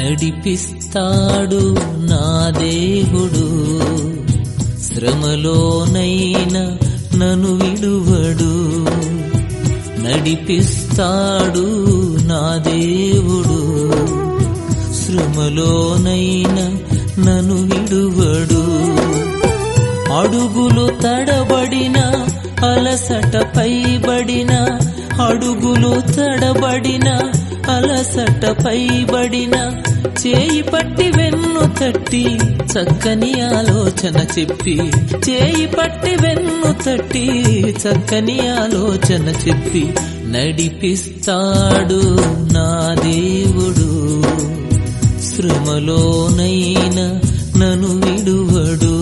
నడిపిస్తాడు నా దేవుడు శ్రమలోనైనా నన్ను విడువడు నడిపిస్తాడు నా దేవుడు శ్రమలోనైనా నన్ను విడువడు అడుగులు తడబడిన అలసట పైబడిన అడుగులు తడబడిన అలసట పైబడిన చేయి పట్టి వెన్ను తట్టి చక్కని ఆలోచన చెప్పి చేయి పట్టి వెన్ను తట్టి చక్కని ఆలోచన చెప్పి నడిపిస్తాడు నా దేవుడు శ్రమలోనైనా నన్ను విడువడు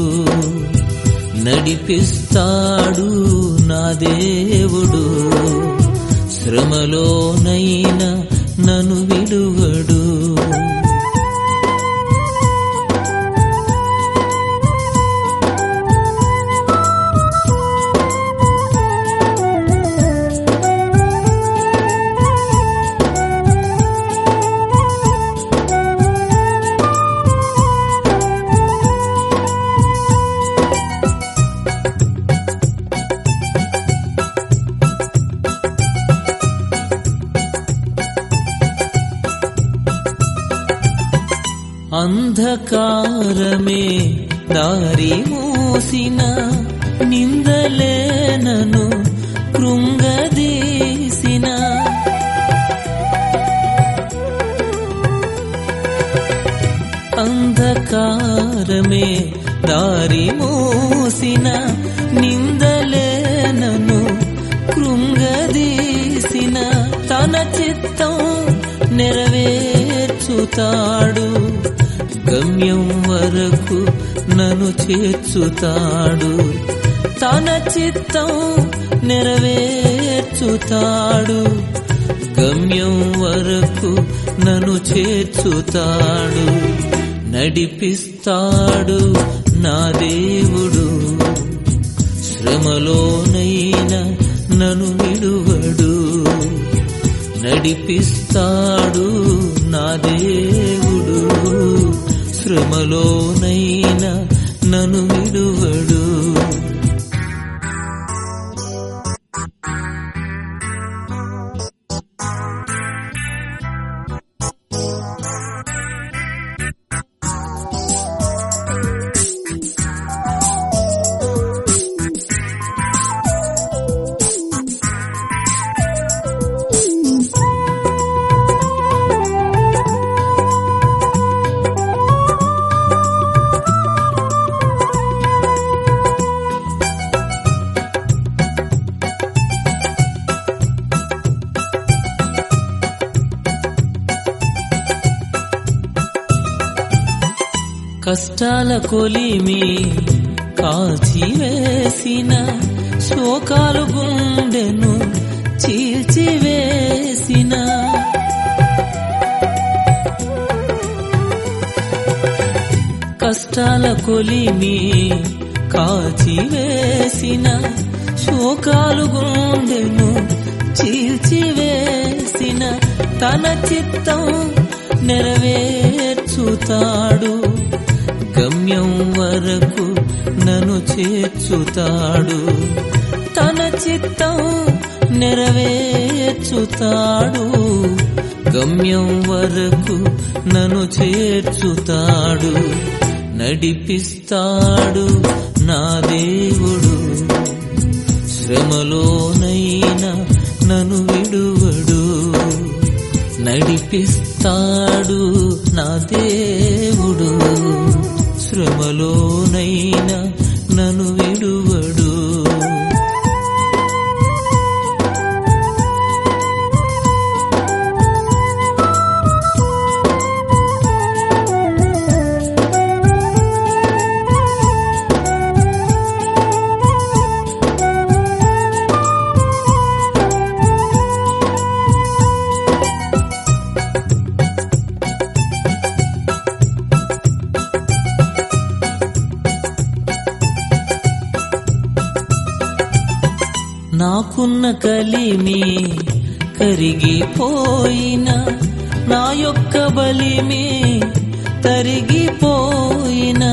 నడిపిస్తాడు నా దేవుడు శ్రమలోనైనా నన్ను విడువడు అంధకారమే దారి మూసిన నిందలేనను కృంగదీసిన అంధకారమే దారి మూసిన నిందలేనను కృంగదీసిన తన చిత్తం నెరవేర్చుతాడు గమ్యం వరకు నన్ను చేర్చుతాడు తన చిత్తం నెరవేర్చుతాడు గమ్యం వరకు నన్ను చేర్చుతాడు నడిపిస్తాడు నా దేవుడు శ్రమలోనైనా నన్ను విడువడు నడిపిస్తాడు నా దేవుడు శ్రమలోనైనా నన్ను విడువడు కష్టాల కొలిమి కాల్చివేసిన శోకాలు గుండెను చీల్చివేసిన కష్టాల కొలిమి కాల్చివేసిన శోకాలు గుండెను చీల్చివేసిన తన చిత్తం నెరవేర్చుతాడు గమ్యం వరకు నన్ను చేర్చుతాడు తన చిత్తం నెరవేర్చుతాడు గమ్యం వరకు నన్ను చేర్చుతాడు నడిపిస్తాడు నా దేవుడు శ్రమలోనైనా నన్ను విడువడు నడిపిస్తాడు నా దేవుడు శ్రమలోనైనా నన్ను విడువడు నాకున్న కలిమి కరిగిపోయిన నా యొక్క బలిమే తరిగిపోయినా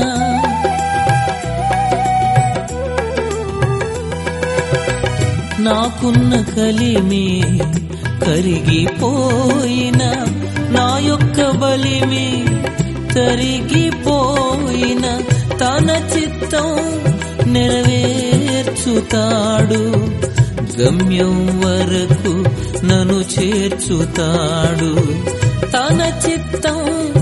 నాకున్న కలిమి కరిగిపోయిన నా యొక్క బలిమి తరిగిపోయిన తన చిత్తం నెరవేర్చుతాడు గమ్యం వరకు నన్ను చేర్చుతాడు తన చిత్తం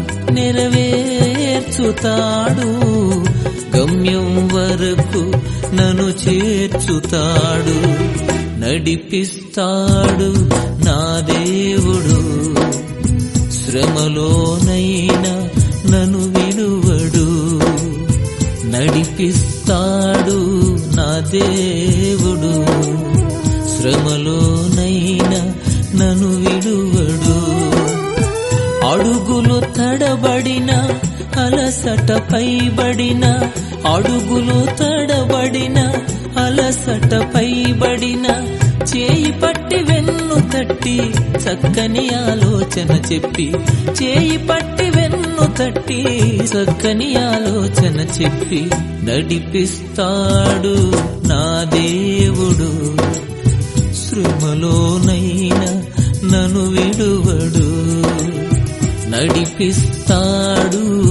నెరవేర్చుతాడు గమ్యం వరకు నన్ను చేర్చుతాడు నడిపిస్తాడు నా దేవుడు శ్రమలోనైనా నన్ను విడువడు నడిపిస్తాడు నా దేవుడు శ్రమలోనైనా నన్ను విడువడు అడుగులు తడబడిన అలసట పైబడిన అడుగులు తడబడిన అలసట పైబడిన చేయి పట్టి వెన్ను తట్టి చక్కని ఆలోచన చెప్పి చేయి పట్టి వెన్ను తట్టి చక్కని ఆలోచన చెప్పి నడిపిస్తాడు నా దేవుడు శ్రమలోనైనా నన్ను విడువడు నడిపిస్తాడు